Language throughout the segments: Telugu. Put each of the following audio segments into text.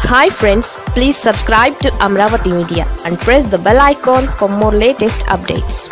hi friends please subscribe to Amaravati media and press the bell icon for more latest updates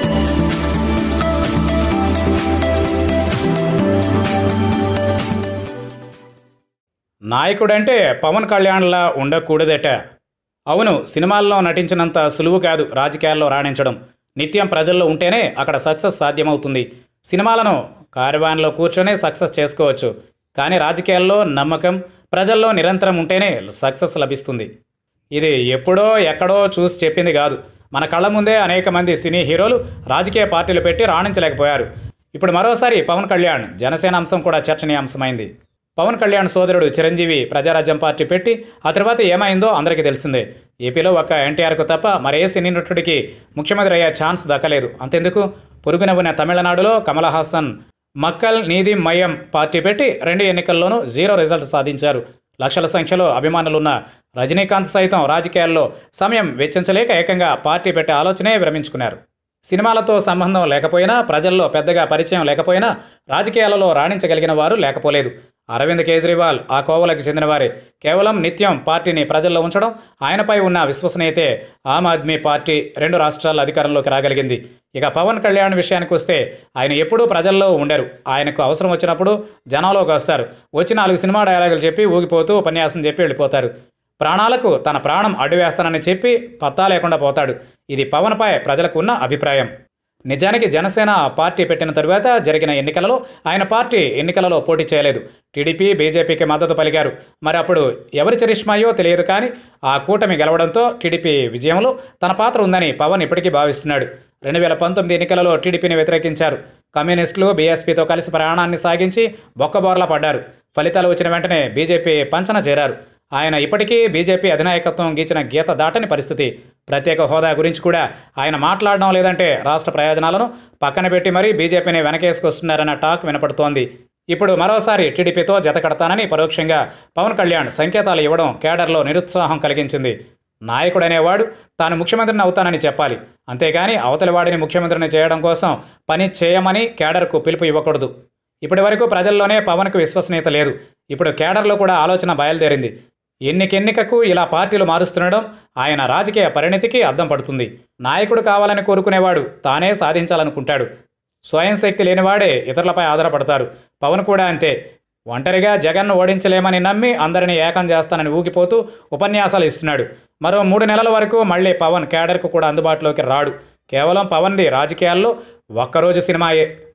నాయకుడంటే పవన్ కళ్యాణ్లా ఉండకూడదట అవును సినిమాల్లో నటించినంత సులువు కాదు రాజకీయాల్లో రాణించడం నిత్యం ప్రజల్లో ఉంటేనే అక్కడ సక్సెస్ సాధ్యమవుతుంది సినిమాలను కార్యవాన్లో కూర్చొనే సక్సెస్ చేసుకోవచ్చు కానీ రాజకీయాల్లో నమ్మకం ప్రజల్లో నిరంతరం ఉంటేనే సక్సెస్ లభిస్తుంది ఇది ఎప్పుడో ఎక్కడో చూసి చెప్పింది కాదు మన కళ్ళ ముందే అనేక మంది సినీ హీరోలు రాజకీయ పార్టీలు పెట్టి రాణించలేకపోయారు ఇప్పుడు మరోసారి పవన్ కళ్యాణ్ జనసేన అంశం కూడా చర్చనీయాంశమైంది పవన్ కళ్యాణ్ సోదరుడు చిరంజీవి ప్రజారాజ్యం పార్టీ పెట్టి ఆ తర్వాత ఏమైందో అందరికీ తెలిసిందే ఏపీలో ఒక్క ఎన్టీఆర్కు తప్ప మరే సినీ నటుడికి ముఖ్యమంత్రి అయ్యే ఛాన్స్ దక్కలేదు అంతెందుకు పొరుగున ఉన్న తమిళనాడులో కమల్ హాసన్ మక్కల్ నీది మయం పార్టీ పెట్టి రెండు ఎన్నికల్లోనూ జీరో రిజల్ట్ సాధించారు లక్షల సంఖ్యలో అభిమానులున్న రజనీకాంత్ సైతం రాజకీయాల్లో సమయం వెచ్చించలేక ఏకంగా పార్టీ పెట్టే ఆలోచనే విరమించుకున్నారు సినిమాలతో సంబంధం లేకపోయినా ప్రజల్లో పెద్దగా పరిచయం లేకపోయినా రాజకీయాలలో రాణించగలిగిన వారు లేకపోలేదు అరవింద్ కేజ్రీవాల్ ఆ కోవలకు చెందినవారే కేవలం నిత్యం పార్టీని ప్రజల్లో ఉంచడం ఆయనపై ఉన్న విశ్వసనీయతే ఆమ్ ఆద్మీ పార్టీ రెండు రాష్ట్రాల అధికారంలోకి రాగలిగింది ఇక పవన్ కళ్యాణ్ విషయానికి వస్తే ఆయన ఎప్పుడూ ప్రజల్లో ఉండరు ఆయనకు అవసరం వచ్చినప్పుడు జనంలోకి వస్తారు వచ్చి నాలుగు సినిమా డైలాగులు చెప్పి ఊగిపోతూ ఉపన్యాసం చెప్పి వెళ్ళిపోతారు ప్రాణాలకు తన ప్రాణం అడ్డువేస్తానని చెప్పి పత్తా లేకుండా పోతాడు ఇది పవన్పై ప్రజలకు ఉన్న అభిప్రాయం నిజానికి జనసేన పార్టీ పెట్టిన తరువాత జరిగిన ఎన్నికలలో ఆయన పార్టీ ఎన్నికలలో పోటీ చేయలేదు టీడీపీ బీజేపీకి మద్దతు పలికారు మరి అప్పుడు ఎవరి చరిష్మాయో తెలియదు కానీ ఆ కూటమి గెలవడంతో టీడీపీ విజయంలో తన పాత్ర ఉందని పవన్ ఇప్పటికీ భావిస్తున్నాడు రెండు వేల పంతొమ్మిది ఎన్నికలలో టీడీపీని వ్యతిరేకించారు కమ్యూనిస్టులు బీఎస్పీతో కలిసి ప్రయాణాన్ని సాగించి బొక్కబోర్లా పడ్డారు ఫలితాలు వచ్చిన వెంటనే బీజేపీ పంచన చేరారు ఆయన ఇప్పటికీ బీజేపీ అధినాయకత్వం గీచిన గీత దాటని పరిస్థితి ప్రత్యేక హోదా గురించి కూడా ఆయన మాట్లాడడం లేదంటే రాష్ట్ర ప్రయోజనాలను పక్కన పెట్టి మరీ బీజేపీని వెనకేసుకొస్తున్నారన్న టాక్ వినపడుతోంది ఇప్పుడు మరోసారి టీడీపీతో జత కడతానని పరోక్షంగా పవన్ కళ్యాణ్ సంకేతాలు ఇవ్వడం కేడర్లో నిరుత్సాహం కలిగించింది నాయకుడనేవాడు తాను ముఖ్యమంత్రిని అవుతానని చెప్పాలి అంతేగాని అవతలి వాడిని ముఖ్యమంత్రిని చేయడం కోసం పని చేయమని కేడర్కు పిలుపు ఇవ్వకూడదు ఇప్పటి వరకు ప్రజల్లోనే పవన్కు విశ్వసనీయత లేదు ఇప్పుడు కేడర్లో కూడా ఆలోచన బయలుదేరింది ఎన్నికెన్నికకు ఇలా పార్టీలు మారుస్తుండడం ఆయన రాజకీయ పరిణతికి అద్దం పడుతుంది నాయకుడు కావాలని కోరుకునేవాడు తానే సాధించాలనుకుంటాడు స్వయం శక్తి లేనివాడే ఇతరులపై ఆధారపడతారు పవన్ కూడా అంతే ఒంటరిగా జగన్ను ఓడించలేమని నమ్మి అందరినీ ఏకం చేస్తానని ఊగిపోతూ ఉపన్యాసాలు ఇస్తున్నాడు మరో మూడు నెలల వరకు మళ్ళీ పవన్ కేడర్కు కూడా అందుబాటులోకి రాడు కేవలం పవన్ది రాజకీయాల్లో ఒక్కరోజు సినిమాయే